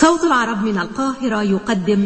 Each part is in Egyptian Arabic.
صوت العرب من القاهرة يقدم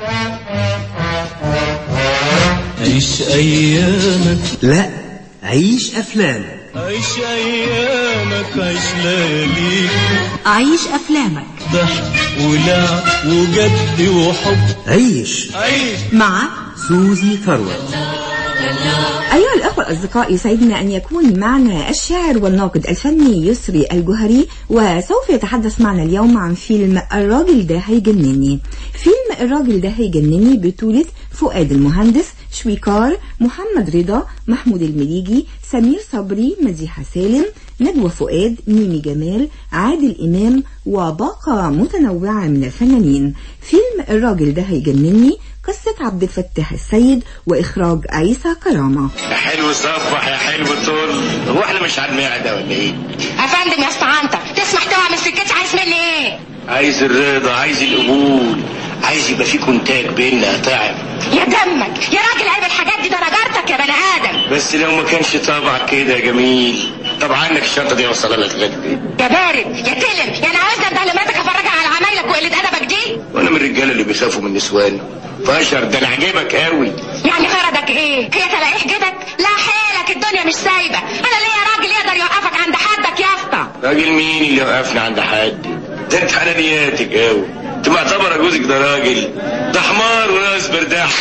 عيش أيامك لا عيش أفلام عيش أيامك عيش لياليك عيش أفلامك ضحك ولعب وجد وحب عيش عيش مع سوزي ثروت أيها الأخوة الأصدقاء يسعدنا أن يكون معنا الشاعر والناقد الفني يسري الجهري وسوف يتحدث معنا اليوم عن فيلم الراجل ده هيجنني فيلم الراجل ده هيجنني بطولة فؤاد المهندس شويكار محمد رضا محمود المليجي سمير صبري مديحة سالم ندوة فؤاد ميمي جمال عادل إمام وباقة متنوعة من الفنانين فيلم الراجل ده هيجنني قصة عبد الفتاح السيد وإخراج عيسى كرامة يا حلو صبح يا حلو طول هو احنا مش على المعدة ولا ايه؟ افندم يا اسطى عنتر تسمح توعى من السكتش عايز مني ايه عايز الرضا عايز القبول عايز يبقى في كونتاك بينا طعم يا دمك يا راجل عيب الحاجات دي ده انا جارتك يا بني ادم بس لو ما كانش طبعك كده يا جميل طب عنك الشنطة دي اوصلها لك لغاية البيت يا بارد يا تلم يا انا عاوزنا مدهلماتك افرجها على عمايلك وقلة ادبك دي وانا من الرجالة اللي بيخافوا من النسوان فاشر ده انا عاجبك قوي يعني غرضك ايه هي تلاقيه جدك لا حيلك الدنيا مش سايبه انا ليا راجل يقدر يوقفك عند حدك يا اسطى راجل مين اللي وقفنا عند حد ده انت حنانياتك قوي انت معتبر جوزك ده راجل ده حمار وناس برداح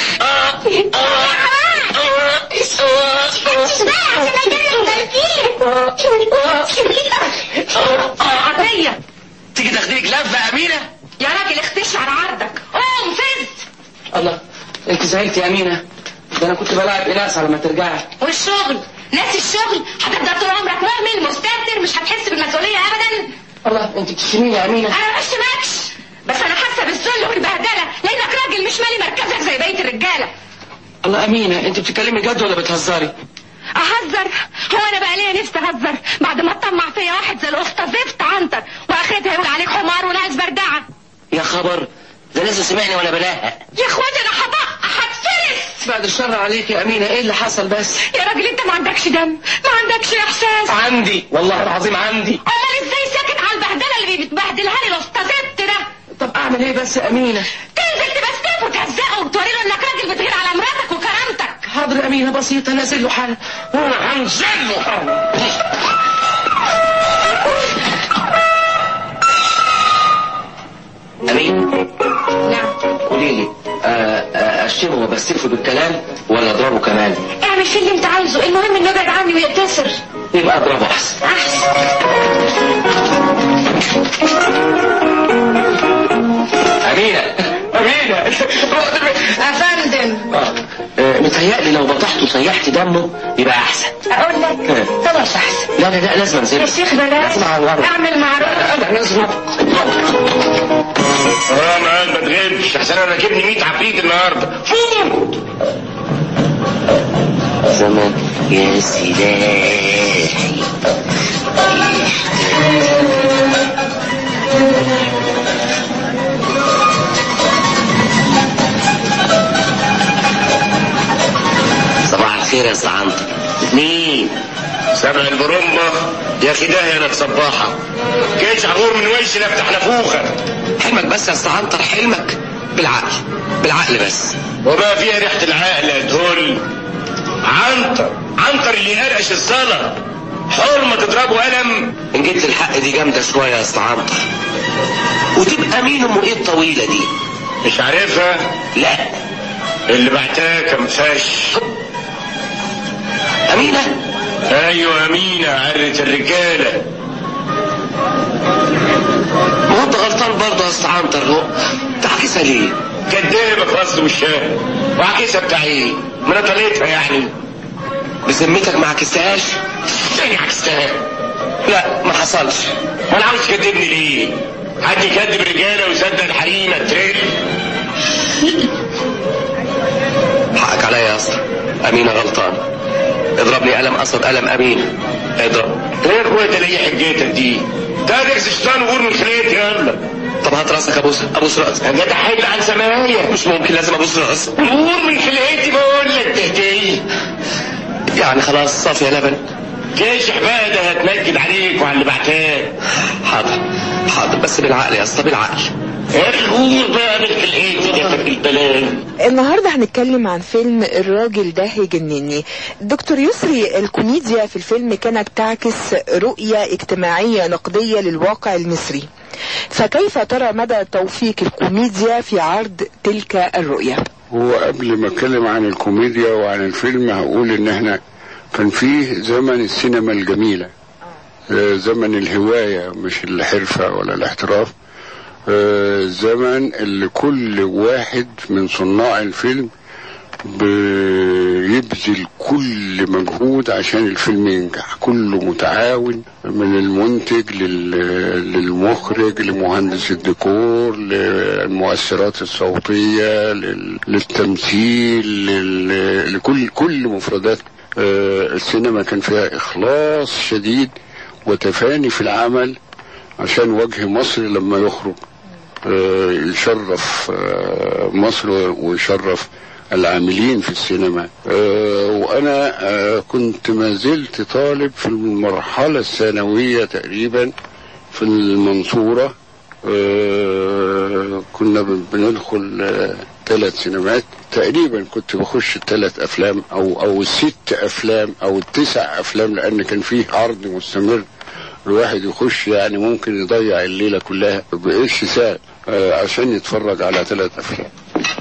عطية تيجي تاخديك لفة يا أمينة يا راجل اختش على عرضك قوم فز الله انت زعلت يا امينه ده انا كنت بلاعب اناس على ما ترجعي والشغل ناس الشغل هتفضل طول عمرك مهمل مستهتر مش هتحس بالمسؤولية ابدا الله انت بتشتميني يا امينه انا ما بشتمكش بس انا حاسه بالذل والبهدله لانك راجل مش مالي مركزك زي بقيه الرجاله الله امينه انت بتتكلمي جد ولا بتهزري اهزر هو انا بقى ليا نفسي اهزر بعد ما تطمع فيا واحد زي الاخت زفت عنتر واخرتها يقول عليك حمار وناقص بردعه يا خبر ده لسه سمعني وانا بلاها يا اخواتي انا هطق هتفرس بعد الشر عليك يا امينه ايه اللي حصل بس يا راجل انت ما عندكش دم ما عندكش احساس عندي والله العظيم عندي امال ازاي ساكت على البهدله اللي بتبهدلها لي الاخت زفت ده طب اعمل ايه بس يا امينه تنزل تبستفه وتهزقه وتوري له انك راجل بتغير على مراتك وكرامتك حاضر يا امينه بسيطه نازل له حاله وانا هنزل له حاله امين نعم قولي لي آه، آه، اشتمه وبستفه بالكلام ولا اضربه كمان اعمل فيه اللي انت عايزه المهم انه يبعد عني ويقتصر يبقى اضربه احسن احسن امينه امينه افندم آه، آه، متهيألي لو بطحت وسيحت دمه يبقى احسن اقول لك خلاص احسن لا لا لا لازم انزل يا شيخ بلاش لازم اعوره اعمل معروف انا لازم اه معاك ما تغيبش عشان انا راكبني 100 عفريت النهارده فوت زمان يا سلاحي صباح الخير يا سعنتر مين سبع البرمبة يا اخي ده انا تصباحة كيش عبور من وش افتح نفوخك حلمك بس يا سعنتر حلمك بالعقل بالعقل بس وما فيها ريحة العقل يا دهول عنتر عنتر اللي يقرقش الصلاة حرمة تضربه قلم ان جيت الحق دي جامدة شوية يا اسطى عنتر وتبقى مين ام ايه الطويلة دي مش عارفها لا اللي بعتها كان فش امينة ايوه امينة عرة الرجالة هو انت غلطان برضه يا اسطى عنتر هو تعكسها ليه كدابة في وسط وشها وعكيسة بتاع ايه؟ ما انا طليتها يعني بذمتك ما عكستهاش تاني عكستها لا ما حصلش وانا عاوز تكدبني ليه؟ حد يكدب رجاله ويصدق الحريمه تريق حقك عليا يا اسطى امينة غلطان اضربني قلم قصد قلم امينة اضرب ايه يا اخويا تلاقي حجتك دي؟ تادك شيطان وغور من خليتي يلا طب هات راسك ابوس ابوس راسك انا ده حل عن سمايا مش ممكن لازم ابوس راسك وغور من خليتي بقول لك تهدي يعني خلاص صافي يا لبن كاشح بقى ده هتنكد عليك وعلى اللي بعتاه حاضر حاضر بس بالعقل يا اسطى بالعقل يا اخي غور بقى ملك الايد ده في البلاد النهارده هنتكلم عن فيلم الراجل ده هيجنني دكتور يسري الكوميديا في الفيلم كانت تعكس رؤية اجتماعية نقدية للواقع المصري فكيف ترى مدى توفيق الكوميديا في عرض تلك الرؤية هو قبل ما اتكلم عن الكوميديا وعن الفيلم هقول ان احنا كان فيه زمن السينما الجميلة آه، زمن الهواية مش الحرفة ولا الاحتراف آه، زمن اللي كل واحد من صناع الفيلم بيبذل كل مجهود عشان الفيلم ينجح كله متعاون من المنتج لل- للمخرج لمهندس الديكور للمؤثرات الصوتية لل- للتمثيل لل- لكل كل مفردات آه، السينما كان فيها إخلاص شديد وتفاني في العمل عشان وجه مصر لما يخرج آه، يشرف آه، مصر ويشرف العاملين في السينما آه، وانا آه، كنت ما زلت طالب في المرحله الثانويه تقريبا في المنصوره آه، كنا بن- بندخل ثلاث سينمات تقريبا كنت بخش الثلاث افلام او او الست افلام او التسع افلام لان كان فيه عرض مستمر الواحد يخش يعني ممكن يضيع الليله كلها بقرش ساعه آه، عشان يتفرج على ثلاث افلام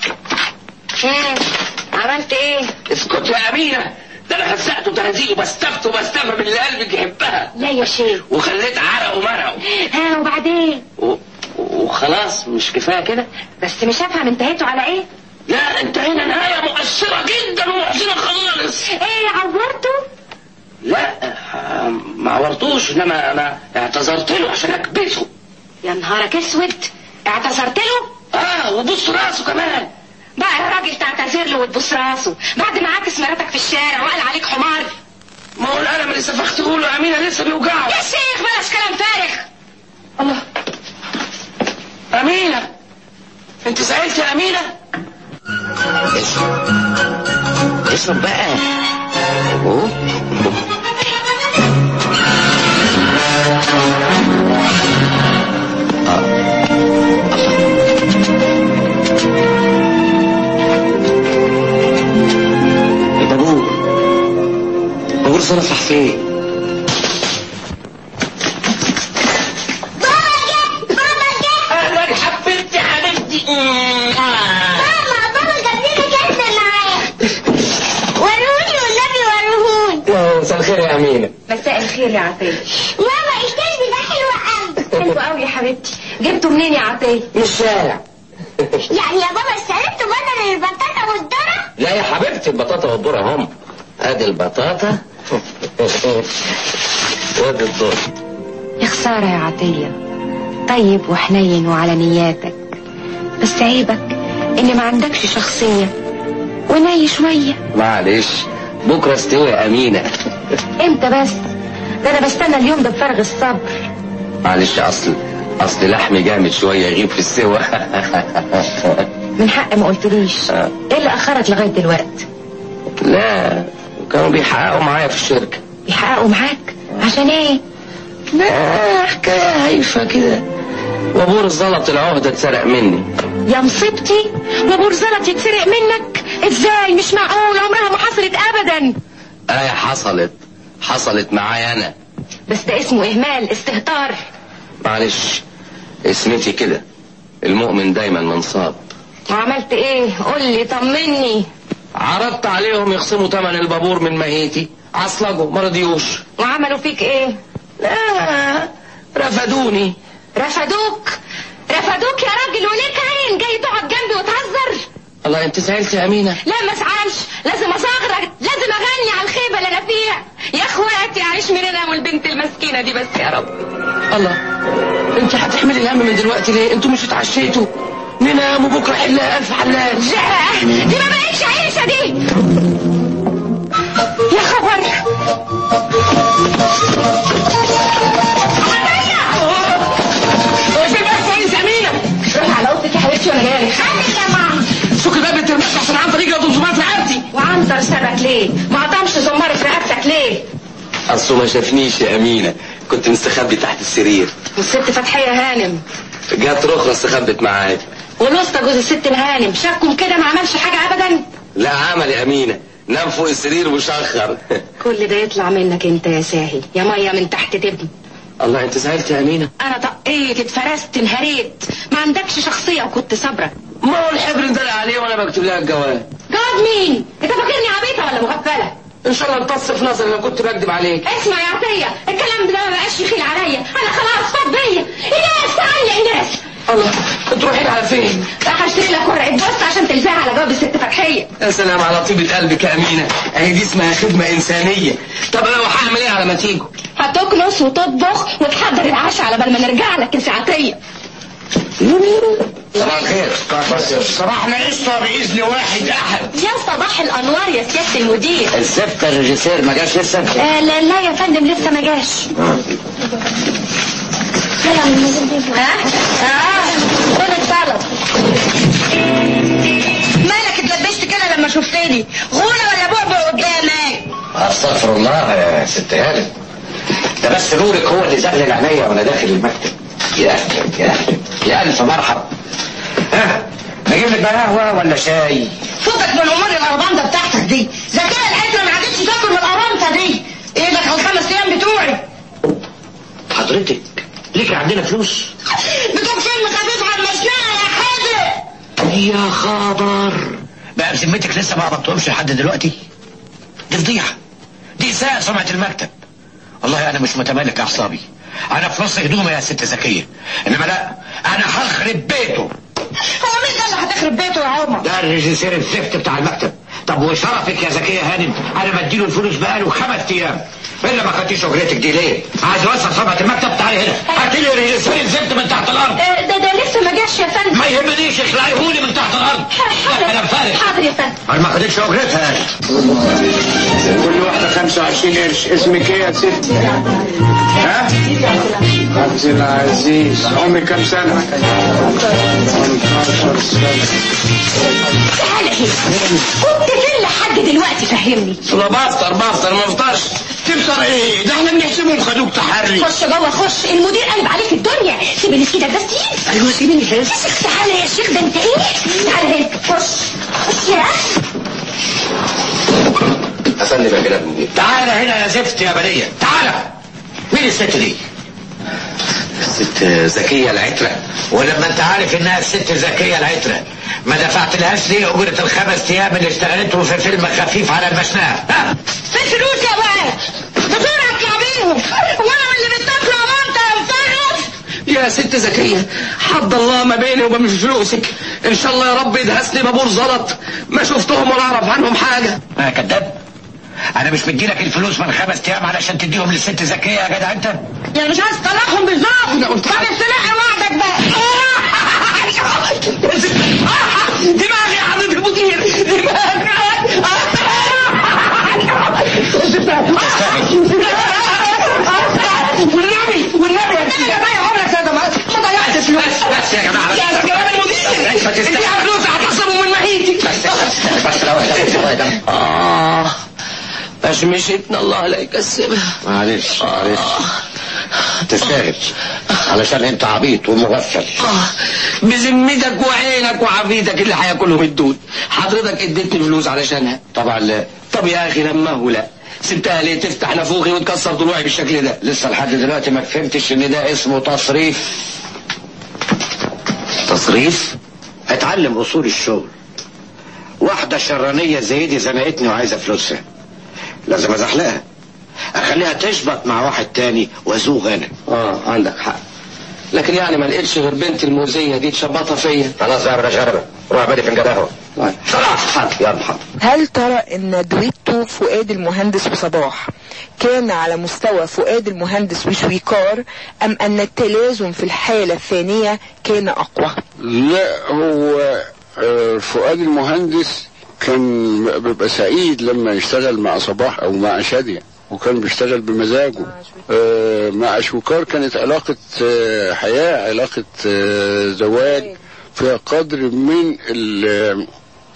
عملت ايه؟ اسكت يا امينه ده انا هزقته تهزيق وبستفت وبستفهم من اللي قلبك يحبها لا يا شيخ وخليت عرق ومرق ها وبعدين و... وخلاص مش كفايه كده بس مش هفهم انتهيتوا على ايه؟ لا انتهينا نهايه مؤثره جدا ومحزنه خالص ايه عورتوا؟ لا آه، ما عورتوش انما انا اعتذرت له عشان اكبسه يا نهارك اسود اعتذرت له؟ اه وبص راسه كمان بقى يا راجل تعتذر له وتبوس راسه بعد ما عكس مراتك في الشارع وقال عليك حمار ما هو القلم اللي سفخته له يا امينه لسه بيوجعه يا شيخ بلاش كلام فارغ الله امينه انت زعلت يا امينه اشرب اشرب بقى أوه. البابور بابور صرف راح فين اهلا حبيبتي حبيبتي وروني والنبي ورهون مساء الخير يا امينه مساء الخير يا عطيه ماما الكلب ده حلو قوي حلو قوي يا حبيبتي جبته منين يا عطيه من الشارع يعني يا بابا استلمت بدل البطاطا والذرة لا يا حبيبتي البطاطا والذرة هم ادي البطاطا وادي الذرة يا خسارة يا عطية طيب وحنين وعلى نياتك بس عيبك ان ما عندكش شخصية وناي شوية معلش بكره استوي يا امينه امتى بس ده انا بستنى اليوم ده بفارغ الصبر معلش اصل اصل لحمي جامد شويه يغيب في السوا من حق ما قلتليش ايه اللي اخرك لغاية دلوقتي لا كانوا بيحققوا معايا في الشركه بيحققوا معاك عشان ايه لا حكايه هايفه كده وابور الزلط العهده اتسرق مني يا مصيبتي وابور زلط يتسرق منك ازاي مش معقول عمرها ما حصلت ابدا ايه حصلت حصلت معايا انا بس ده اسمه اهمال استهتار معلش اسمتي كده المؤمن دايما منصاب وعملت ايه قول لي طمني عرضت عليهم يخصموا ثمن البابور من مهيتي عصلجوا ما رضيوش وعملوا فيك ايه لا رفدوني رفدوك رفدوك يا راجل وليه كاين جاي تقعد جنبي وتهزر الله انت زعلت يا امينه لا ما ازعلش لازم اصغرك لازم اغني على الخيبه اللي انا فيها يا اخواتي عيش من انا والبنت المسكينه دي بس يا رب الله انت هتحملي الهم من دلوقتي ليه انتوا مش اتعشيتوا ننام وبكره حلها الف حلال لا دي ما بقتش عيشه دي يا خبر في بقى كويس يا امينه روح على اوضتك يا حبيبتي وانا جايه لك يا ماما سوقي باب الترمس عشان عن طريق يضرب زمار في رقبتي وعنتر سابك ليه ما قطمش زمارة في رقبتك ليه اصله ما شافنيش يا امينه كنت مستخبي تحت السرير والست فتحية هانم جت رخرة استخبت معايا والوسطى جوز الست الهانم شافكم كده ما عملش حاجة أبدا لا عمل يا امينه نام فوق السرير وشخر كل ده يطلع منك انت يا ساهي يا مية من تحت تبني الله انت زعلت يا امينه انا طقيت اتفرست انهريت ما عندكش شخصية وكنت صابرة ما هو الحبر اندلع عليه وانا بكتب لها الجواب جواب مين انت فاكرني عبيطة ولا مغفلة ان شاء الله امتص في نظري لو كنت بكذب عليك اسمع يا عطية الكلام ده ما بقاش يخيل عليا انا خلاص فاض بيا ايناس تعالي يا ايناس الله تروحين على فين هشتري لك ورقة بوست عشان تلزقها على جواب الست فتحية يا سلام على طيبة قلبك يا أمينة أهي دي اسمها خدمة إنسانية طب أنا هعمل إيه على ما تيجوا هتكنس وتطبخ وتحضر العشاء على بال ما نرجع لك يا ساعتية صباح الخير صباحنا قشطة بإذن واحد أحد يا صباح الانوار يا سيادة المدير الزفت الريجيسير ما جاش لسه آه لا, لا يا فندم لسه ما جاش ها؟ اه خد الطلب مالك اتلبست كده لما شفتني غولة ولا بعبع قدامك استغفر الله يا ست هانم ده بس نورك هو اللي زغلل عينيا وانا داخل المكتب يا اهلا يا اهلا يا الف مرحب ها نجيب لك بقى قهوه ولا شاي فوقك من امور الاربانده بتاعتك دي ذكاء الحكمه ما عادتش تاكل من الارانطه دي ايدك على الخمس ايام بتوعي حضرتك ليك عندنا فلوس بتوع فيلم خفيف على المشنقه يا حاجه يا خبر بقى بذمتك لسه ما قبضتهمش لحد دلوقتي دي فضيحه دي اساءة سمعة المكتب والله انا مش متمالك اعصابي انا في نص هدومي يا ست زكيه انما لا انا هخرب بيته هو مين ده اللي هتخرب بيته يا عمر ده الريجيسير الزفت بتاع المكتب طب وشرفك يا زكيه هانم انا بديله الفلوس بقاله خمس ايام الا ما خدتيش اجرتك دي ليه؟ عايز اوسع سمعه المكتب تعالي هنا هات لي الريجيسير الزفت من تحت الارض آه، ده ده لسه ما جاش يا فندم ما يهمنيش اخلعيهولي من تحت الارض حاضر كلام فارغ حاضر يا فندم انا ما خدتش اجرتها كل واحدة 25 قرش اسمك ايه يا ست؟ ها؟ عبد العزيز عمرك كام سنة؟ 18 سنة تعالى هنا كنت فين لحد دلوقتي فهمني لا بفطر بفطر ما بفطرش تفطر ايه؟ ده احنا بنحسبهم خدوك تحري خش جوه خش المدير قلب عليك الدنيا سيبني في ايدك بس تقيل ايوه سيبيني كده يا شيخ تعالى يا شيخ ده انت ايه تعالى هنا خش خش يا اخي استني بقى كده تعالى هنا يا زفت يا بنيه تعالى مين الست دي الست زكية العترة ولما انت عارف انها الست زكية العترة ما دفعت لهاش ليه اجرة الخمس ايام اللي اشتغلته في فيلم خفيف على المشنقة ها في فلوس يا بقى بسرعة اطلع بيهم وانا اللي بتاكله وانت يا مفرس يا ست زكية حد الله ما بيني وبين فلوسك ان شاء الله يا رب يدهسني بابور زلط ما شفتهم ولا اعرف عنهم حاجة انا كذاب انا مش مديلك الفلوس من خمس ايام علشان تديهم للست زكية يا جدع انت يعني مش عايز تطلعهم بالظبط طب استلقي وعدك بقى دماغي يا حضرة المدير دماغي والنبي والنبي يا سيدي يا بقى عمرك يا جماعه ما ضيعتش فلوس بس يا جماعة بس يا كلام المدير بس تستنى. اديها فلوس هتصبوا من محيطي بس بس لو آه باش مشيتنا الله لا يكسبها معلش معلش تستاهل علشان انت عبيط ومغفل آه بذمتك وعينك وعبيدك اللي هياكلهم الدود حضرتك اديتني فلوس علشانها طبعا لا طب يا اخي لما هو لا سبتها ليه تفتح نافوخي وتكسر ضلوعي بالشكل ده لسه لحد دلوقتي ما فهمتش ان ده اسمه تصريف تصريف اتعلم اصول الشغل واحدة شرانية زي دي زنقتني وعايزة فلوسها لازم ازحلقها اخليها تشبط مع واحد تاني وازوغ انا اه عندك حق لكن يعني ما لقيتش غير بنت الموزية دي تشبطها فيا خلاص بقى بلاش غربة روح بدي فنجان قهوة خلاص حاضر يلا حاضر هل ترى ان دويتو فؤاد المهندس وصباح كان على مستوى فؤاد المهندس وشويكار ام ان التلازم في الحالة الثانية كان اقوى لا هو آه، فؤاد المهندس كان بيبقى سعيد لما يشتغل مع صباح او مع شادية وكان بيشتغل بمزاجه آه، مع شوكار كانت علاقة آه، حياة علاقة آه، زواج فيها قدر من ال-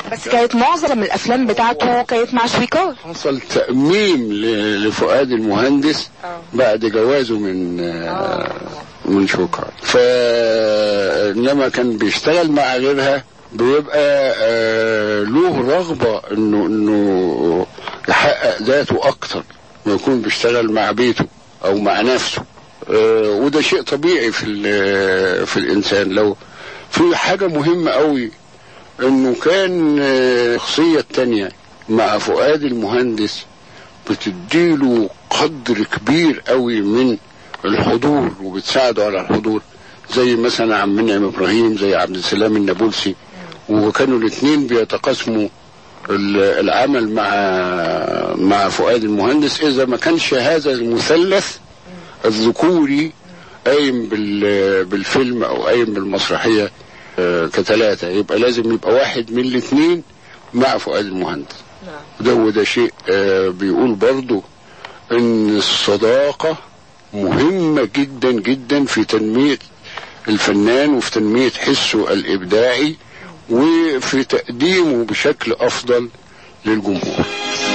بس كانت معظم الافلام بتاعته كانت مع شويكار حصل تأميم ل- لفؤاد المهندس بعد جوازه من آه، من شوكار فإنما كان بيشتغل مع غيرها بيبقى آه، له رغبة انه انه يحقق ذاته اكتر ما يكون بيشتغل مع بيته او مع نفسه آه، وده شيء طبيعي في ال- في الانسان لو في حاجة مهمة قوي انه كان آه، الشخصية التانية مع فؤاد المهندس بتديله قدر كبير قوي من الحضور وبتساعده على الحضور زي مثلا عم منعم ابراهيم زي عبد السلام النابلسي وكانوا الاثنين بيتقاسموا ال- العمل مع مع فؤاد المهندس اذا ما كانش هذا المثلث الذكوري قايم بال- بالفيلم او قايم بالمسرحيه آه، كثلاثه يبقى لازم يبقى واحد من الاثنين مع فؤاد المهندس ده وده شيء آه، بيقول برضو ان الصداقه مهمه جدا جدا في تنميه الفنان وفي تنميه حسه الابداعي وفي تقديمه بشكل افضل للجمهور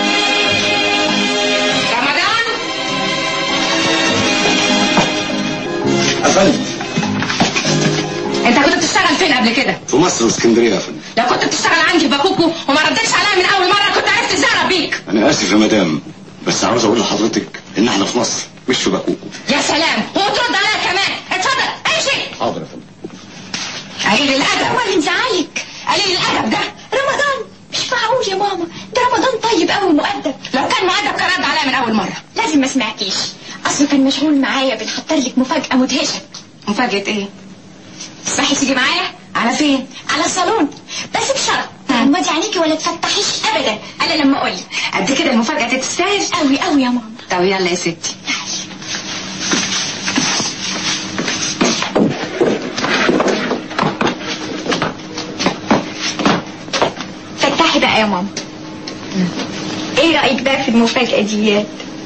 رمضان أفندم انت كنت بتشتغل فين قبل كده في مصر واسكندرية يا فندم لو كنت بتشتغل عندي في باكوكو وما ردتش عليا من اول مره كنت عرفت ازاي اربيك أنا آسف يا مدام بس عاوز أقول لحضرتك إن إحنا في مصر مش في باكوكو يا سلام وترد عليا كمان اتفضل امشي حاضر يا فندم قليل الادب ولا مزعلك قليل الادب ده رمضان مش معقول يا ماما ده رمضان طيب قوي ومؤدب لو كان مؤدب كان رد عليا من اول مره لازم ما سمعكيش اصله كان مشغول معايا بنحضر لك مفاجأة مدهشة مفاجاه ايه تسمحي تيجي معايا على فين على الصالون بس بشرط تغمضي عينيكي ولا تفتحيش ابدا الا لما اقول قد كده المفاجاه تستاهل قوي قوي يا ماما طب يلا يا ستي فتحي بقى يا ماما ايه رأيك بقى في المفاجأة ديات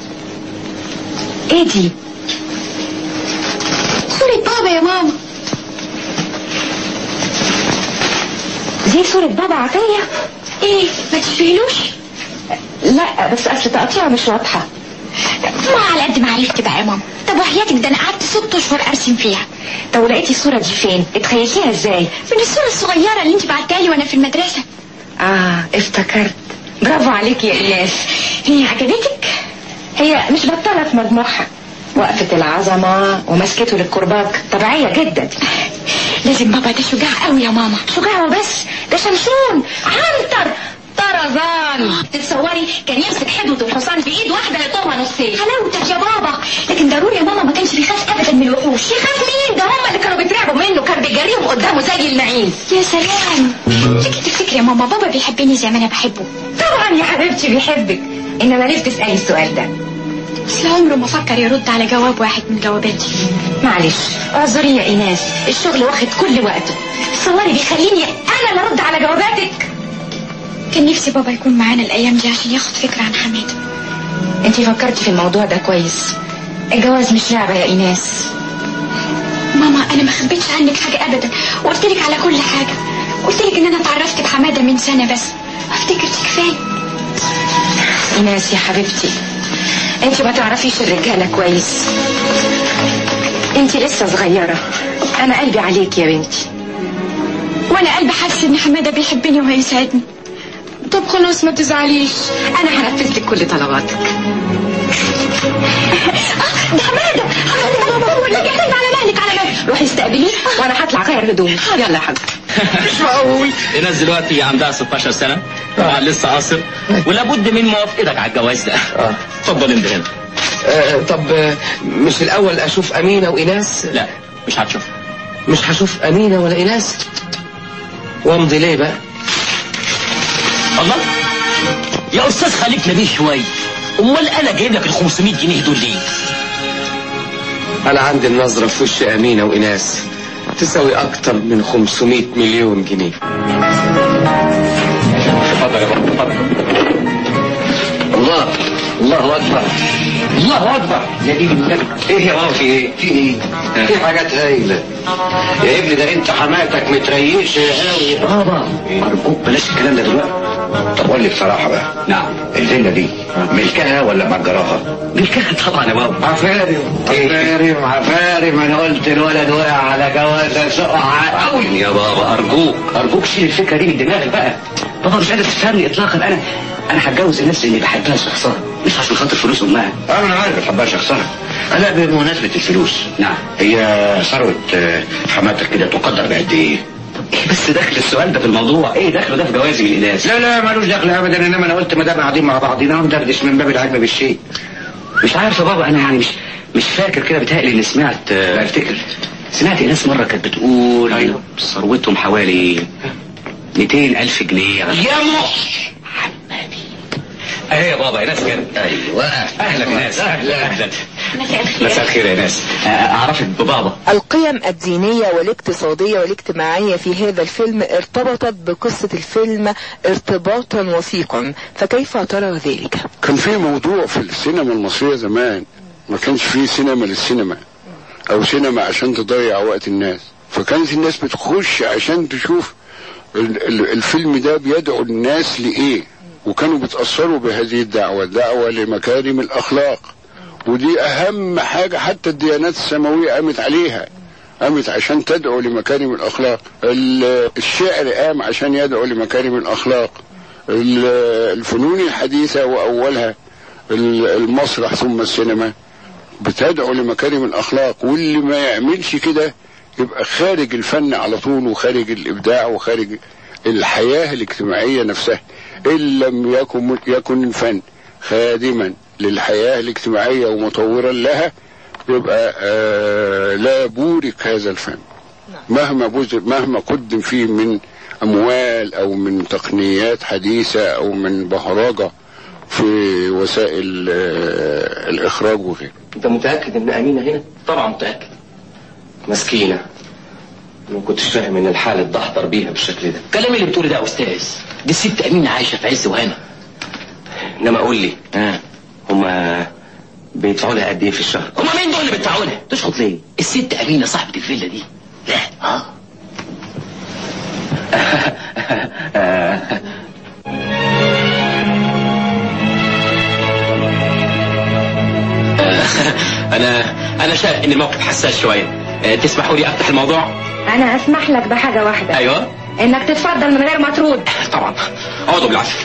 ايه دي صورة بابا يا ماما دي صورة بابا عطية ايه ما تشبهلوش لا بس اصل تقطيعها مش واضحة ما على قد معرفتي بقى يا ماما طب وحياتك ده انا قعدت ست اشهر ارسم فيها طب ولقيتي الصورة دي فين اتخيلتيها ازاي من الصورة الصغيرة اللي انت بعتها لي وانا في المدرسة اه افتكرت برافو عليك يا اياس هي عجبتك هي مش بطلة في مجموعها وقفة العظمة ومسكته للكرباج طبيعية جدا لازم بابا ده شجاع قوي يا ماما شجاع وبس ده شمشون عنتر طرزان تتصوري كان يمسك حدوة الحصان بإيد واحدة يطوها نصين حلاوتك يا بابا لكن ضروري يا ماما ما كانش بيخاف أبدا من الوحوش يخاف مين ده هم اللي كانوا بيترعبوا منه كان بيجريهم قدامه زي المعين يا سلام ليكي تفتكري يا ماما بابا بيحبني زي ما أنا بحبه طبعا يا حبيبتي بيحبك انما ليه بتسألي السؤال ده بس عمره ما فكر يرد على جواب واحد من جواباتي معلش اعذري يا ايناس الشغل واخد كل وقته تصوري بيخليني انا اللي ارد على جواباتك كان نفسي بابا يكون معانا الأيام دي عشان ياخد فكرة عن حماده انتي فكرتي في الموضوع ده كويس الجواز مش لعبة يا ايناس ماما أنا ما خبيتش عنك حاجة أبدا وقلت لك على كل حاجة قلت لك إن أنا اتعرفت بحمادة من سنة بس افتكرت كفاية ايناس يا حبيبتي انتي ما تعرفيش الرجالة كويس انتي لسه صغيرة انا قلبي عليك يا بنتي وأنا قلبي حاسس إن حمادة بيحبني وهيساعدني طب خلاص ما تزعليش انا هنفذ لك كل طلباتك آه ده حمادة حمادة بابا هو اللي جاي على مهلك على مهلك روحي استقبليه وانا هطلع غير هدومي يلا يا حبيبتي مش معقول الناس دلوقتي عندها 16 سنة طبعا لسه قاصر ولابد من موافقتك على الجواز ده اتفضل انت هنا آه طب آه، مش الأول أشوف أمينة وإناس لا مش هتشوف مش هشوف أمينة ولا إناس وامضي ليه بقى الله يا استاذ خليك نبيه شويه امال انا جايب لك ال 500 جنيه دول ليه أنا عندي النظرة في وش أمينة وإناس تساوي أكتر من 500 مليون جنيه اتفضل يا بابا اتفضل الله الله الله اكبر الله اكبر يا دين النبي ايه يا بابا في ايه في ايه في حاجات هايله يا ابني ده انت حماتك متريشه قوي بابا ارجوك بلاش الكلام ده دلوقتي طب قول لي بصراحه بقى نعم الفيلا دي ملكها ولا مأجراها؟ ملكها طبعا يا بابا عفارم عفارم عفارم انا قلت الولد وقع على جوازه سقع قوي يا بابا ارجوك ارجوك شيل الفكره دي من دماغك بقى بابا مش قادر تفهمني اطلاقا انا انا هتجوز الناس اللي بحبها شخصها مش عشان خاطر فلوس امها انا عارف بحبها شخصها انا بمناسبه الفلوس نعم هي ثروه آه، حماتك كده تقدر بقد ايه؟ ايه بس دخل السؤال ده في الموضوع ايه دخله ده في جوازي من الناس لا لا ملوش دخل ابدا انما انا قلت ما دام قاعدين مع بعضينا ندردش من باب العلم بالشيء مش عارف يا بابا انا يعني مش مش فاكر كده بتهيألي اني سمعت لا افتكر سمعت ناس مره كانت بتقول ايوه ثروتهم حوالي 200 ألف جنيه يا مخ ايه يا بابا يا ناس كده ايوه اهلا يا ناس اهلا اهلا مساء الخير يا ناس آه، اعرفك ببابا القيم الدينية والاقتصادية والاجتماعية في هذا الفيلم ارتبطت بقصة الفيلم ارتباطا وثيقا فكيف ترى ذلك؟ كان في موضوع في السينما المصرية زمان ما كانش في سينما للسينما او سينما عشان تضيع وقت الناس فكانت الناس بتخش عشان تشوف ال- ال- الفيلم ده بيدعو الناس لإيه وكانوا بيتأثروا بهذه الدعوة الدعوة لمكارم الأخلاق ودي أهم حاجة حتى الديانات السماوية قامت عليها قامت عشان تدعو لمكارم الأخلاق ال- الشعر قام عشان يدعو لمكارم الأخلاق ال- الفنون الحديثة وأولها ال- المسرح ثم السينما بتدعو لمكارم الأخلاق واللي ما يعملش كده يبقى خارج الفن على طول وخارج الإبداع وخارج الحياة الاجتماعية نفسها إن لم يكن يكن الفن خادما للحياة الاجتماعية ومطورا لها يبقى آه لا بورك هذا الفن مهما بذل مهما قدم فيه من أموال أو من تقنيات حديثة أو من بهرجة في وسائل آه الإخراج وغيره انت متاكد ان امينه هنا طبعا متاكد مسكينه ما كنتش فاهم ان الحال اتدحضر بيها بالشكل ده الكلام اللي بتقوله ده يا استاذ دي الست امينه عايشه في عز وهنا انما قول لي ها هما بيدفعوا لها قد ايه في الشهر هما مين دول اللي بيدفعوا لها تشخط ليه الست امينه صاحبه الفيلا دي لا اه انا انا شايف ان الموقف حساس شويه آه، تسمحوا لي افتح الموضوع انا اسمح لك بحاجة واحدة ايوه انك تتفضل من غير ما ترد طبعا اقعدوا بالعافيه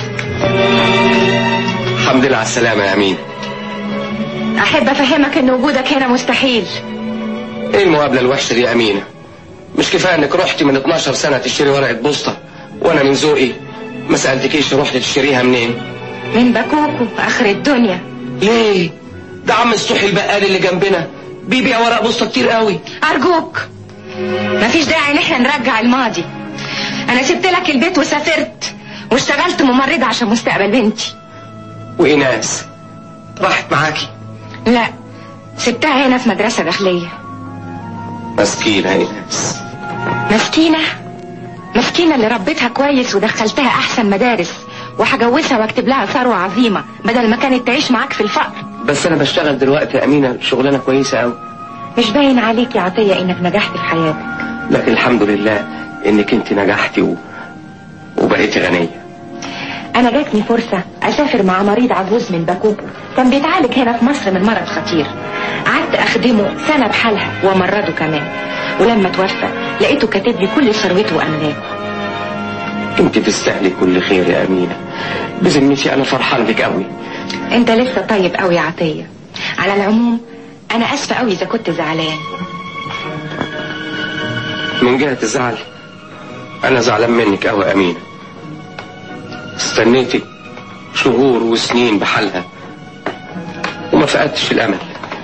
الحمد لله على السلامه يا امين احب افهمك ان وجودك هنا مستحيل ايه المقابله الوحشه دي يا امينه مش كفايه انك رحتي من 12 سنه تشتري ورقه بوسطه وانا من ذوقي ما سالتكيش رحت تشتريها منين من باكوكو اخر الدنيا ليه ده عم السوحي البقال اللي جنبنا بيبيع ورق بوسطه كتير قوي ارجوك مفيش داعي ان احنا نرجع الماضي انا سبت لك البيت وسافرت واشتغلت ممرضة عشان مستقبل بنتي وايناس راحت معاكي لا سبتها هنا في مدرسة داخلية مسكينه ايناس مسكينة مسكينة اللي ربيتها كويس ودخلتها احسن مدارس وهجوزها واكتب لها ثروة عظيمة بدل ما كانت تعيش معاك في الفقر بس انا بشتغل دلوقتي يا امينه شغلانه كويسه قوي مش باين عليك يا عطية انك نجحت في حياتك لكن الحمد لله انك انت نجحتي و... وبقيتي غنيه انا جاتني فرصة اسافر مع مريض عجوز من باكوكو كان بيتعالج هنا في مصر من مرض خطير قعدت اخدمه سنة بحالها وامرضه كمان ولما توفى لقيته كاتب لي كل ثروته واملاكه انت تستاهلي كل خير يا امينه بذمتي انا فرحان بك قوي انت لسه طيب قوي يا عطية على العموم انا اسفة قوي اذا كنت زعلان من جهه الزعل انا زعلان منك قوي يا امينه استنيتك شهور وسنين بحالها وما فقدتش الامل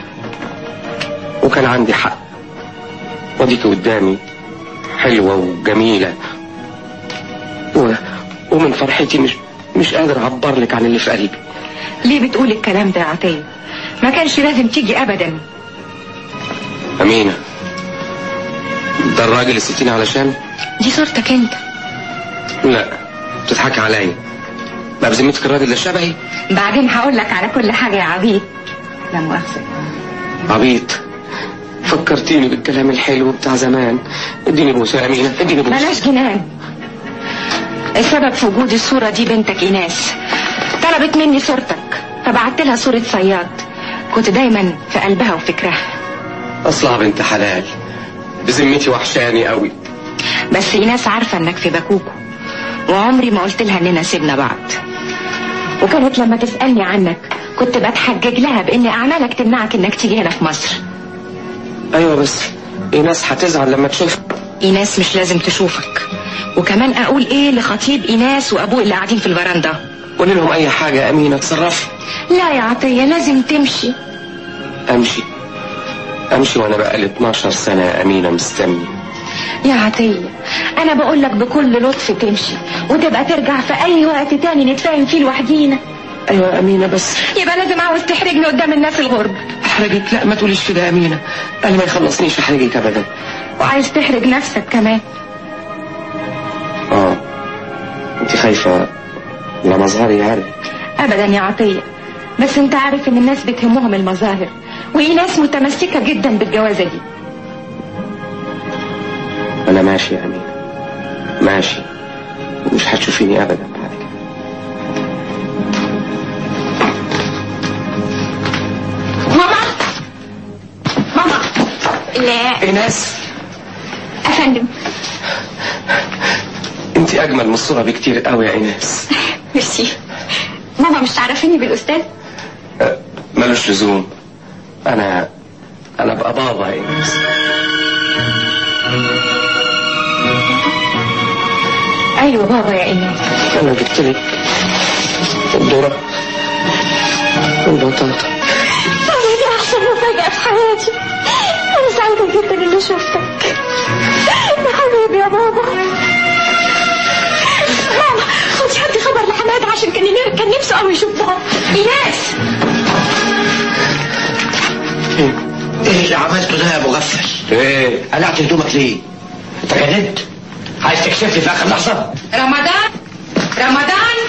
وكان عندي حق وديك قدامي حلوه وجميله و... ومن فرحتي مش مش قادر اعبر لك عن اللي في قلبي ليه بتقول الكلام ده يا عطية ما كانش لازم تيجي ابدا امينه ده الراجل اللي ستيني علشان دي صورتك انت لا بتضحكي عليا ما بذمتك الراجل ده شبهي بعدين هقول لك على كل حاجة يا عبيد لا مؤاخذة عبيط فكرتيني بالكلام الحلو بتاع زمان اديني بوسه يا امينه اديني بوسه بلاش جنان السبب في وجود الصورة دي بنتك إيناس طلبت مني صورتك فبعت لها صورة صياد كنت دايما في قلبها وفكرها اصلها بنت حلال بذمتي وحشاني قوي بس إيناس عارفة إنك في باكوكو وعمري ما قلت لها إننا سيبنا بعض وكانت لما تسألني عنك كنت بتحجج لها بإن أعمالك تمنعك إنك تيجي هنا في مصر ايوه بس ايناس هتزعل لما تشوف إيناس مش لازم تشوفك وكمان أقول إيه لخطيب إيناس وأبوه اللي قاعدين في الفرندا قولي لهم اي حاجه يا امينه اتصرفي لا يا عطية لازم تمشي امشي امشي وانا بقالي 12 سنه يا امينه مستني يا عطية أنا بقول لك بكل لطف تمشي وتبقى ترجع في أي وقت تاني نتفاهم فيه لوحدينا ايوه يا امينه بس يبقى لازم عاوز تحرجني قدام الناس الغرب احرجك لا ما تقوليش كده يا امينه انا ما يخلصنيش احرجك ابدا وعايز تحرج نفسك كمان اه انت خايفه لا مظهري يعني أبدا يا عطية بس أنت عارف إن الناس بتهمهم المظاهر وإيناس متمسكة جدا بالجوازة دي انا ماشي يا امينه ماشي مش هتشوفيني ابدا بعد كده ماما ماما لا ايناس افندم انت اجمل من الصوره بكتير قوي يا ايناس ميرسي ماما مش تعرفيني بالاستاذ أه، ملوش لزوم انا انا ابقى بابا يا ايناس أيوة بابا يا إيناس انا جبت لك الذره والبطاطا ماما دي احسن مفاجأة في حياتي انا سعيدة جدا اني شفتك يا حبيبي يا بابا ماما خدي هدي خبر لحماد عشان كان كان نفسه قوي يشوف بابا ايناس ايه اللي عملته ده يا مغفل؟ ايه قلعت هدومك ليه؟ انت جننت؟ عايز تكشف لي في اخر لحظه؟ رمضان رمضان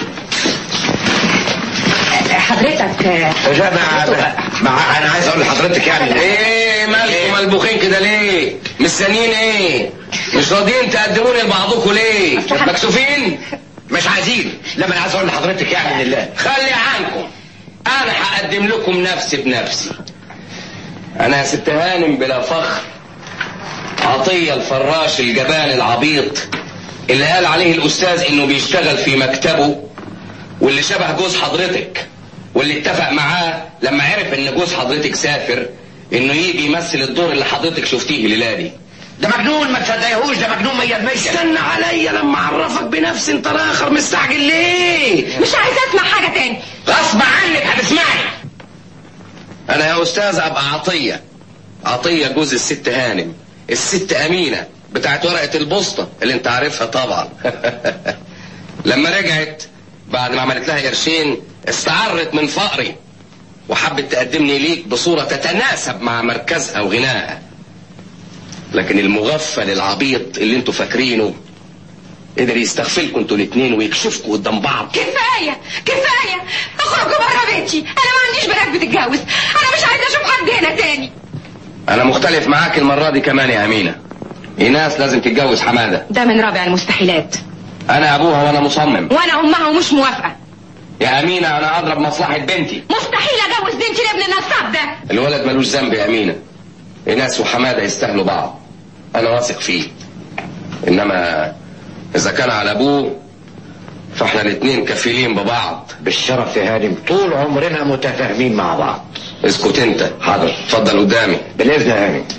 حضرتك لا ما, ما انا عايز اقول لحضرتك يعني ايه مالكم ملبوخين كده ليه مستنيين ايه مش راضيين تقدموني لبعضكم ليه مكسوفين مش عايزين لما انا عايز اقول لحضرتك يعني لله خلي عنكم انا هقدم لكم نفسي بنفسي انا يا ست هانم بلا فخر عطية الفراش الجبان العبيط اللي قال عليه الاستاذ انه بيشتغل في مكتبه واللي شبه جوز حضرتك واللي اتفق معاه لما عرف ان جوز حضرتك سافر انه يجي يمثل الدور اللي حضرتك شفتيه الليله دي ده مجنون ما تصدقيهوش ده مجنون 100% استنى عليا لما اعرفك بنفسي انت الاخر مستعجل ليه مش عايزة أسمع حاجة تاني غصب عنك هتسمعني انا يا استاذ ابقى عطيه عطيه جوز الست هانم الست امينه بتاعت ورقه البوسطه اللي انت عارفها طبعا لما رجعت بعد ما عملت لها قرشين استعرت من فقري وحبت تقدمني ليك بصوره تتناسب مع مركزها وغناها لكن المغفل العبيط اللي انتوا فاكرينه قدر يستغفلكم انتوا الاتنين ويكشفكم قدام بعض كفاية كفاية اخرجوا بره بيتي انا ما عنديش بنات بتتجوز انا مش عايزة اشوف حد هنا تاني انا مختلف معاك المره دي كمان يا امينه ايناس لازم تتجوز حماده ده من رابع المستحيلات انا ابوها وانا مصمم وانا امها ومش موافقة يا امينه انا اضرب مصلحه بنتي مستحيل اجوز بنتي لابن النصاب ده الولد ملوش ذنب يا امينه ايناس وحماده يستاهلوا بعض انا واثق فيه انما اذا كان على ابوه فاحنا الاتنين كفيلين ببعض بالشرف يا هانم طول عمرنا متفاهمين مع بعض اسكت انت حاضر اتفضل قدامي بالاذن يا هانم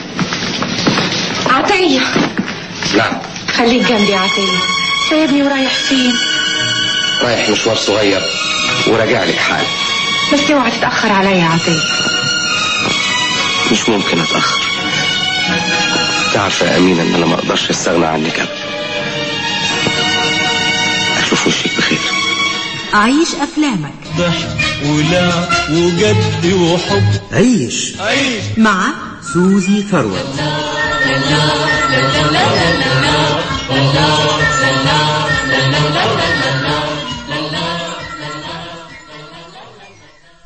عطية نعم خليك جنبي يا عطية سايبني ورايح فين رايح مشوار صغير وراجع لك حال بس اوعى تتأخر عليا يا عطية مش ممكن اتاخر تعرف يا امينه ان انا ما اقدرش استغنى عنك ابدا اشوف وشك بخير عيش أفلامك ضحك ولعب وجد وحب عيش عيش مع سوزي ثروت لا لا لا لا لا لا لا لا لا لا لا لا لا